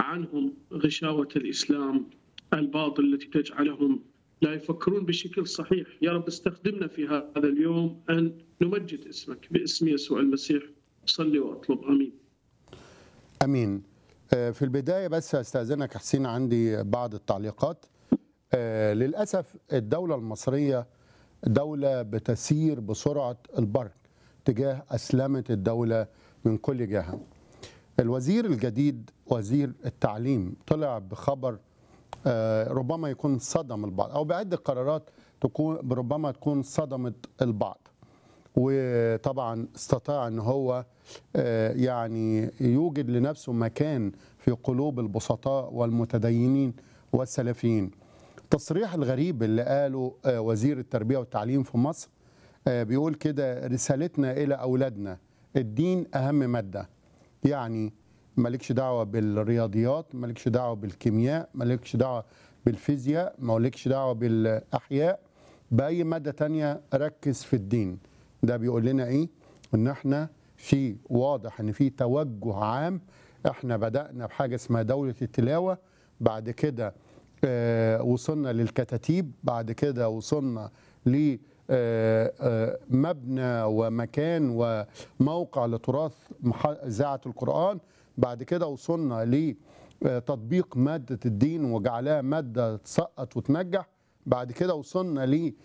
عنهم غشاوة الإسلام الباطل التي تجعلهم لا يفكرون بشكل صحيح يا رب استخدمنا في هذا اليوم أن نمجد اسمك باسم يسوع المسيح صلي وأطلب آمين امين آه، في البدايه بس استاذنك حسين عندي بعض التعليقات آه، للاسف الدوله المصريه دوله بتسير بسرعه البرق تجاه اسلمه الدوله من كل جهه الوزير الجديد وزير التعليم طلع بخبر آه، ربما يكون صدم البعض او بعده قرارات تكون ربما تكون صدمت البعض وطبعا استطاع ان هو آه، يعني يوجد لنفسه مكان في قلوب البسطاء والمتدينين والسلفيين التصريح الغريب اللي قاله آه، وزير التربيه والتعليم في مصر آه، بيقول كده رسالتنا الى اولادنا الدين اهم ماده يعني مالكش دعوه بالرياضيات مالكش دعوه بالكيمياء مالكش دعوه بالفيزياء مالكش دعوه بالاحياء باي ماده تانية ركز في الدين ده بيقول لنا ايه ان احنا في واضح ان في توجه عام احنا بدانا بحاجه اسمها دوله التلاوه بعد كده آه، وصلنا للكتاتيب بعد كده وصلنا ل آه، آه، مبنى ومكان وموقع لتراث مح- اذاعه القران بعد كده وصلنا لتطبيق ماده الدين وجعلها ماده تسقط وتنجح بعد كده وصلنا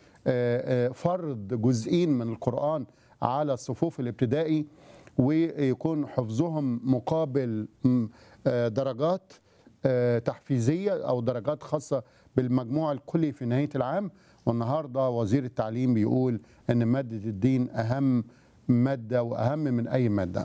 لفرض جزئين من القرآن على الصفوف الابتدائي ويكون حفظهم مقابل م، آه، درجات آه، تحفيزية أو درجات خاصة بالمجموع الكلي في نهاية العام والنهاردة وزير التعليم بيقول أن مادة الدين أهم مادة وأهم من أي مادة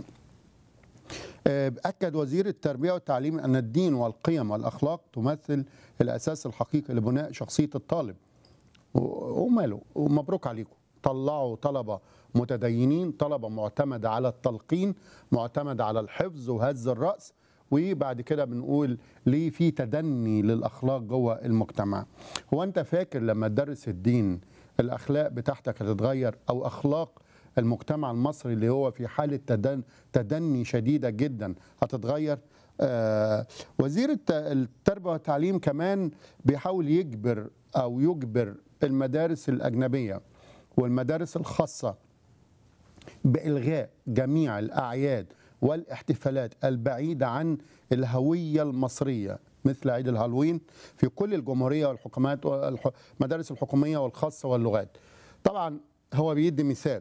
آه، أكد وزير التربية والتعليم أن الدين والقيم والأخلاق تمثل الأساس الحقيقي لبناء شخصية الطالب و- وماله ومبروك عليكم طلعوا طلبة متدينين طلبة معتمدة على التلقين معتمدة على الحفظ وهز الرأس وبعد كده بنقول ليه في تدني للأخلاق جوه المجتمع هو أنت فاكر لما تدرس الدين الأخلاق بتاعتك هتتغير أو أخلاق المجتمع المصري اللي هو في حالة تدن تدني شديدة جدا هتتغير آه وزير الت- التربية والتعليم كمان بيحاول يجبر أو يجبر المدارس الأجنبية والمدارس الخاصة بإلغاء جميع الأعياد والاحتفالات البعيدة عن الهوية المصرية مثل عيد الهالوين في كل الجمهورية والحكومات والمدارس الحكومية والخاصة واللغات طبعا هو بيدي مثال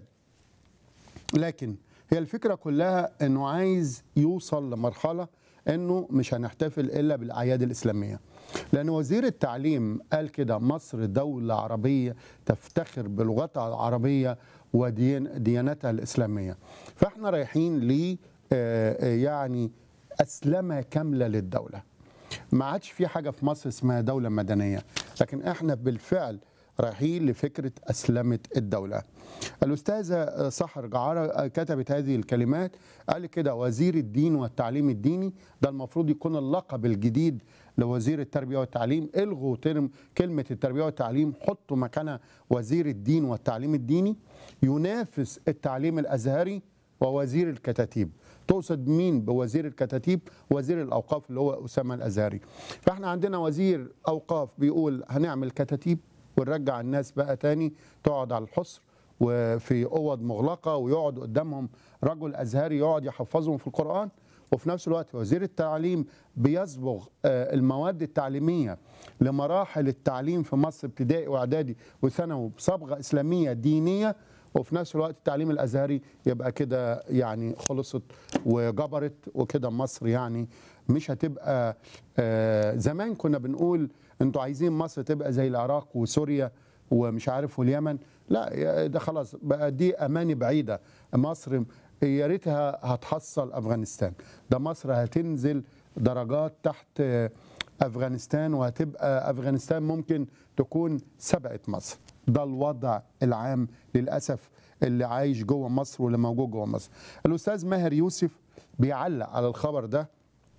لكن هي الفكرة كلها انه عايز يوصل لمرحلة انه مش هنحتفل الا بالاعياد الاسلامية لان وزير التعليم قال كده مصر دولة عربية تفتخر بلغتها العربية وديانتها الاسلامية فاحنا رايحين ل آه، آه، يعني اسلمة كاملة للدولة ما عادش في حاجه في مصر اسمها دوله مدنيه لكن احنا بالفعل رايحين لفكره اسلمه الدوله الاستاذه سحر جعاره كتبت هذه الكلمات قال كده وزير الدين والتعليم الديني ده المفروض يكون اللقب الجديد لوزير التربيه والتعليم الغوا ترم كلمه التربيه والتعليم حطوا مكانها وزير الدين والتعليم الديني ينافس التعليم الازهري ووزير الكتاتيب تقصد مين بوزير الكتاتيب وزير الاوقاف اللي هو اسامه الازهري فاحنا عندنا وزير اوقاف بيقول هنعمل كتاتيب ونرجع الناس بقى تاني تقعد على الحصر وفي اوض مغلقه ويقعد قدامهم رجل ازهري يقعد يحفظهم في القران وفي نفس الوقت وزير التعليم بيصبغ آه، المواد التعليميه لمراحل التعليم في مصر ابتدائي واعدادي وثانوي بصبغه اسلاميه دينيه وفي نفس الوقت التعليم الازهري يبقى كده يعني خلصت وجبرت وكده مصر يعني مش هتبقى آه، زمان كنا بنقول انتوا عايزين مصر تبقى زي العراق وسوريا ومش عارف واليمن لا يا- ده خلاص بقى دي اماني بعيده مصر يا ريتها هتحصل افغانستان ده مصر هتنزل درجات تحت آه، افغانستان وهتبقى افغانستان ممكن تكون سبقت مصر ده الوضع العام للاسف اللي عايش جوه مصر واللي موجود جوه مصر الاستاذ ماهر يوسف بيعلق على الخبر ده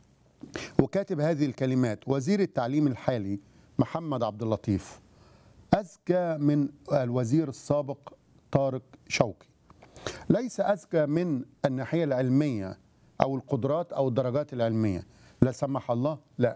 وكاتب هذه الكلمات وزير التعليم الحالي محمد عبد اللطيف اذكى من الوزير السابق طارق شوقي ليس اذكى من الناحيه العلميه او القدرات او الدرجات العلميه لا سمح الله لا